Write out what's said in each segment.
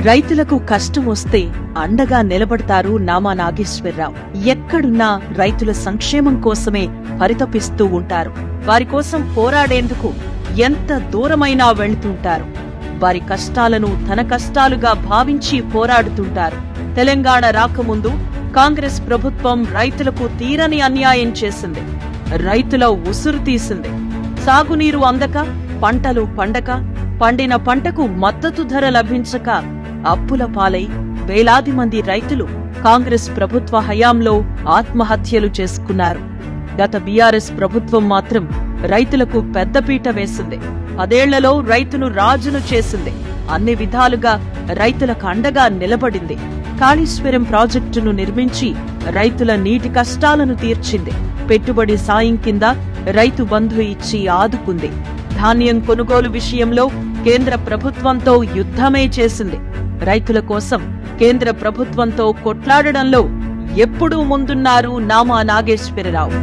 రైతులకు కష్టం వస్తే అండగా నిలబడతారు నామా నాగేశ్వరరావు ఎక్కడున్నా రైతుల సంక్షేమం కోసమే పరితపిస్తూ ఉంటారు వారి కోసం పోరాడేందుకు ఎంత దూరమైనా వెళ్తుంటారు వారి కష్టాలను తన కష్టాలుగా భావించి పోరాడుతుంటారు తెలంగాణ రాకముందు కాంగ్రెస్ ప్రభుత్వం రైతులకు తీరని అన్యాయం చేసింది రైతుల ఉసురు తీసింది సాగునీరు అందక పంటలు పండక పండిన పంటకు మద్దతు ధర లభించక అప్పుల పాలై వేలాది మంది రైతులు కాంగ్రెస్ ప్రభుత్వ హయాంలో ఆత్మహత్యలు చేసుకున్నారు గత బీఆర్ఎస్ ప్రభుత్వం మాత్రం రైతులకు పెద్దపీట వేసింది పదేళ్లలో రైతును రాజును చేసింది అన్ని విధాలుగా రైతులకు అండగా నిలబడింది కాళేశ్వరం ప్రాజెక్టును నిర్మించి రైతుల నీటి కష్టాలను తీర్చింది పెట్టుబడి సాయం కింద రైతు బంధు ఇచ్చి ఆదుకుంది ధాన్యం కొనుగోలు విషయంలో కేంద్ర ప్రభుత్వంతో యుద్ధమే చేసింది రైతుల కోసం కేంద్ర ప్రభుత్వంతో కొట్లాడడంలో ఎప్పుడూ ముందున్నారు నామా నాగేశ్వరరావు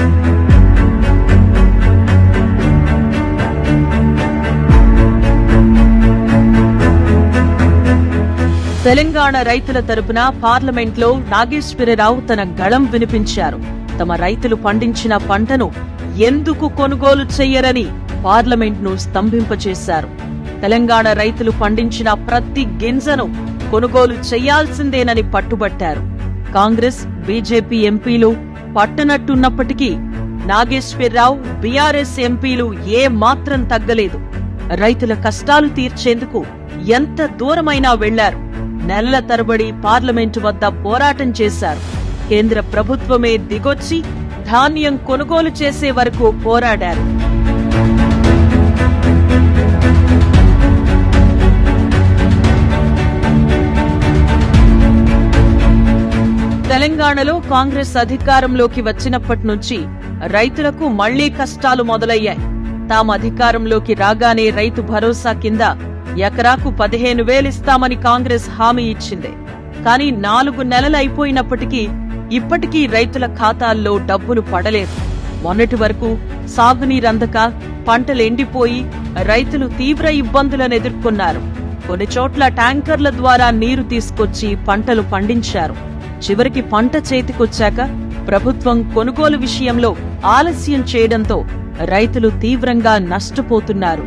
తెలంగాణ రైతుల తరపున పార్లమెంట్లో నాగేశ్వరరావు తన గళం వినిపించారు తమ రైతులు పండించిన పంటను ఎందుకు కొనుగోలు చెయ్యరని పార్లమెంట్ను స్తంభింపచేశారు తెలంగాణ రైతులు పండించిన ప్రతి గింజను కొనుగోలు చేయాల్సిందేనని పట్టుబట్టారు కాంగ్రెస్ బీజేపీ ఎంపీలు పట్టనట్టున్నప్పటికీ నాగేశ్వరరావు బీఆర్ఎస్ ఎంపీలు ఏ మాత్రం తగ్గలేదు రైతుల కష్టాలు తీర్చేందుకు ఎంత దూరమైనా వెళ్లారు నెలల తరబడి పార్లమెంటు వద్ద పోరాటం చేశారు కేంద్ర ప్రభుత్వమే దిగొచ్చి ధాన్యం కొనుగోలు చేసే వరకు పోరాడారు తెలంగాణలో కాంగ్రెస్ అధికారంలోకి వచ్చినప్పటి నుంచి రైతులకు మళ్లీ కష్టాలు మొదలయ్యాయి తాము అధికారంలోకి రాగానే రైతు భరోసా కింద ఎకరాకు పదిహేను వేలిస్తామని కాంగ్రెస్ హామీ ఇచ్చింది కానీ నాలుగు నెలలైపోయినప్పటికీ ఇప్పటికీ రైతుల ఖాతాల్లో డబ్బులు పడలేదు మొన్నటి వరకు సాగునీరందక పంటలు ఎండిపోయి రైతులు తీవ్ర ఇబ్బందులను ఎదుర్కొన్నారు కొన్ని చోట్ల ట్యాంకర్ల ద్వారా నీరు తీసుకొచ్చి పంటలు పండించారు చివరికి పంట చేతికొచ్చాక ప్రభుత్వం కొనుగోలు విషయంలో ఆలస్యం చేయడంతో రైతులు తీవ్రంగా నష్టపోతున్నారు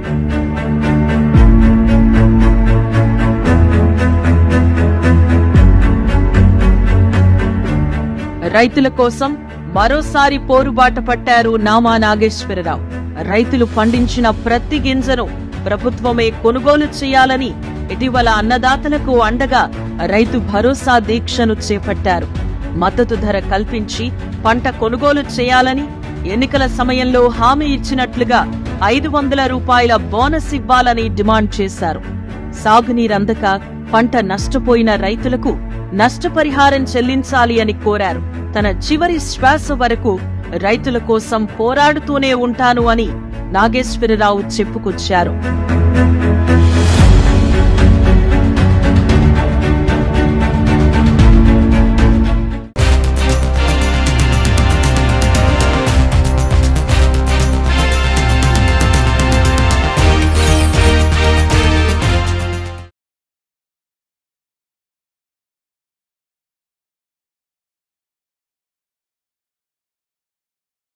రైతుల కోసం మరోసారి పోరుబాట పట్టారు నామా నాగేశ్వరరావు రైతులు పండించిన ప్రతి గింజను ప్రభుత్వమే కొనుగోలు చేయాలని ఇటీవల అన్నదాతలకు అండగా రైతు భరోసా దీక్షను చేపట్టారు మద్దతు ధర కల్పించి పంట కొనుగోలు చేయాలని ఎన్నికల సమయంలో హామీ ఇచ్చినట్లుగా ఐదు వందల రూపాయల బోనస్ ఇవ్వాలని డిమాండ్ చేశారు సాగునీరందక పంట నష్టపోయిన రైతులకు నష్టపరిహారం చెల్లించాలి అని కోరారు తన చివరి శ్వాస వరకు రైతుల కోసం పోరాడుతూనే ఉంటాను అని నాగేశ్వరరావు చెప్పుకొచ్చారు